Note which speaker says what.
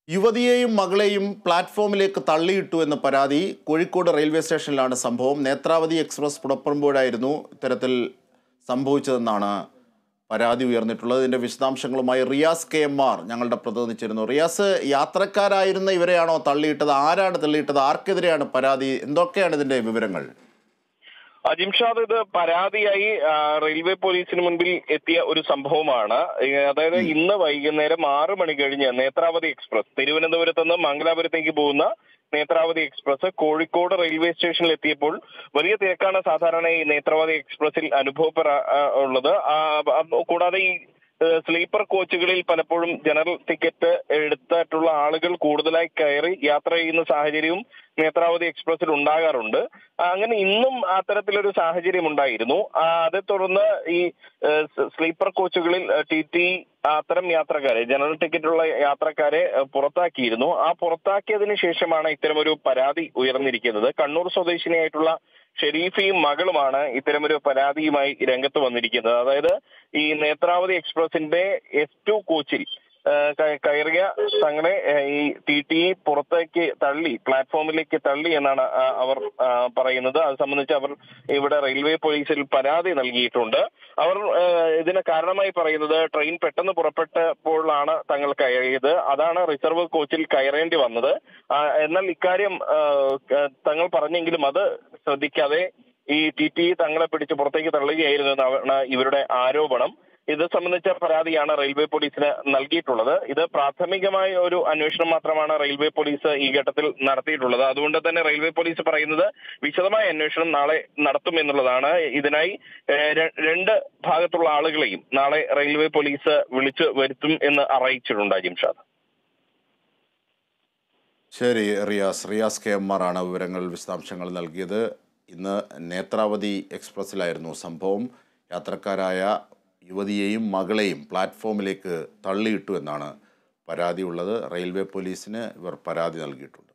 Speaker 1: യുവതിയെയും മകളെയും പ്ലാറ്റ്ഫോമിലേക്ക് തള്ളിയിട്ടു എന്ന പരാതി കോഴിക്കോട് റെയിൽവേ സ്റ്റേഷനിലാണ് സംഭവം നേത്രാവതി എക്സ്പ്രസ് പുറപ്പെടുമ്പോഴായിരുന്നു ഇത്തരത്തിൽ സംഭവിച്ചതെന്നാണ് പരാതി ഉയർന്നിട്ടുള്ളത് ഇതിൻ്റെ വിശദാംശങ്ങളുമായി റിയാസ് കെ എം ആർ ഞങ്ങളുടെ പ്രതിനിധി ചേരുന്നു റിയാസ് യാത്രക്കാരായിരുന്ന ഇവരെയാണോ തള്ളിയിട്ടത് ആരാണ് തള്ളിയിട്ടത് ആർക്കെതിരെയാണ് പരാതി എന്തൊക്കെയാണ് ഇതിൻ്റെ വിവരങ്ങൾ
Speaker 2: അജിംഷാദ് ഇത് പരാതിയായി ആ, റെയിൽവേ പോലീസിന് മുൻപിൽ എത്തിയ ഒരു സംഭവമാണ് ഈ, അതായത് ഇന്ന് വൈകുന്നേരം ആറ് മണി കഴിഞ്ഞ് നേത്രാവതി എക്സ്പ്രസ് തിരുവനന്തപുരത്ത് നിന്ന് മംഗലാപുരത്തേക്ക് പോകുന്ന നേത്രാവതി എക്സ്പ്രസ് കോഴിക്കോട് റെയിൽവേ സ്റ്റേഷനിൽ എത്തിയപ്പോൾ വലിയ തിരക്കാണ് സാധാരണ ഈ നേത്രാവതി എക്സ്പ്രസിൽ അനുഭവപ്പെടാ ആ, ഉള്ളത് ആ, ആ, കൂടാതെ ഈ ഏഹ് സ്ലീപ്പർ കോച്ചുകളിൽ പലപ്പോഴും ജനറൽ ടിക്കറ്റ് എടുത്തിട്ടുള്ള ആളുകൾ കൂടുതലായി കയറി യാത്ര ചെയ്യുന്ന സാഹചര്യവും നേത്രാവതി എക്സ്പ്രസിൽ ഉണ്ടാകാറുണ്ട് ആ, അങ്ങനെ ഇന്നും അത്തരത്തിലൊരു സാഹചര്യം ഉണ്ടായിരുന്നു ആ, അതേ തുടർന്ന് ഈ ഏഹ് സ് സ്ലീപ്പർ കോച്ചുകളിൽ ടി ടി അത്തരം യാത്രക്കാരെ ജനറൽ ടിക്കറ്റുള്ള യാത്രക്കാരെ ഏഹ് പുറത്താക്കിയിരുന്നു ആ പുറത്താക്കിയതിനു ശേഷമാണ് ഇത്തരമൊരു പരാതി ഉയർന്നിരിക്കുന്നത് കണ്ണൂർ സ്വദേശിനിയായിട്ടുള്ള ഷെരീഫയും മകളുമാണ് ഇത്തരമൊരു പരാതിയുമായി രംഗത്ത് വന്നിരിക്കുന്നത് അതായത് ഈ നേത്രാവതി എക്സ്പ്രസിന്റെ എസ് ടു കോച്ചിൽ ഏഹ് ക- കയറിയ തങ്ങളെ ഏഹ് ഈ ടി ടി പുറത്തേക്ക് തള്ളി പ്ലാറ്റ്ഫോമിലേക്ക് തള്ളി എന്നാണ് ആ, അവർ ആ, പറയുന്നത് അത് സംബന്ധിച്ച് അവർ ഇവിടെ റെയിൽവേ പോലീസിൽ പരാതി നൽകിയിട്ടുണ്ട് അവർ ഏഹ് ഇതിന് കാരണമായി പറയുന്നത് ട്രെയിൻ പെട്ടെന്ന് പുറപ്പെട്ടപ്പോഴാണ് തങ്ങൾ കയറിയത് അതാണ് റിസർവ് കോച്ചിൽ കയറേണ്ടി വന്നത് ആ, എന്നാൽ ഇക്കാര്യം ആ, ക- തങ്ങൾ പറഞ്ഞെങ്കിലും അത് ശ്രദ്ധിക്കാതെ ഈ ടി ടി തങ്ങളെ പിടിച്ച് പുറത്തേക്ക് തള്ളുകയായിരുന്നു എന്നാണ് ഇവരുടെ ആരോപണം ഇത് സംബന്ധിച്ച പരാതിയാണ് റെയിൽവേ പോലീസിന് നൽകിയിട്ടുള്ളത് ഇത് പ്രാഥമികമായ ഒരു അന്വേഷണം മാത്രമാണ് റെയിൽവേ പോലീസ് ഈ ഘട്ടത്തിൽ നടത്തിയിട്ടുള്ളത് അതുകൊണ്ട് തന്നെ റെയിൽവേ പോലീസ് പറയുന്നത് വിശദമായ അന്വേഷണം നാളെ നടത്തും എന്നുള്ളതാണ് ഇതിനായി ഏഹ്, ര- രണ്ട് ഭാഗത്തുള്ള ആളുകളെയും നാളെ റെയിൽവേ പോലീസ് വിളിച്ചു വരുത്തും എന്ന് അറിയിച്ചിട്ടുണ്ട് അജിംഷാദ്
Speaker 1: ശരി Riyas Riyas K M R ആണ് വിവരങ്ങൾ വിശദാംശങ്ങൾ നൽകിയത് ഇന്ന് നേത്രാവതി എക്സ്പ്രസ്സിലായിരുന്നു സംഭവം യാത്രക്കാരായ യുവതിയെയും മകളെയും പ്ലാറ്റ്ഫോമിലേക്ക് തള്ളിയിട്ടു എന്നാണ് പരാതിയുള്ളത് റെയിൽവേ പോലീസിന് ഇവർ പരാതി നൽകിയിട്ടുണ്ട്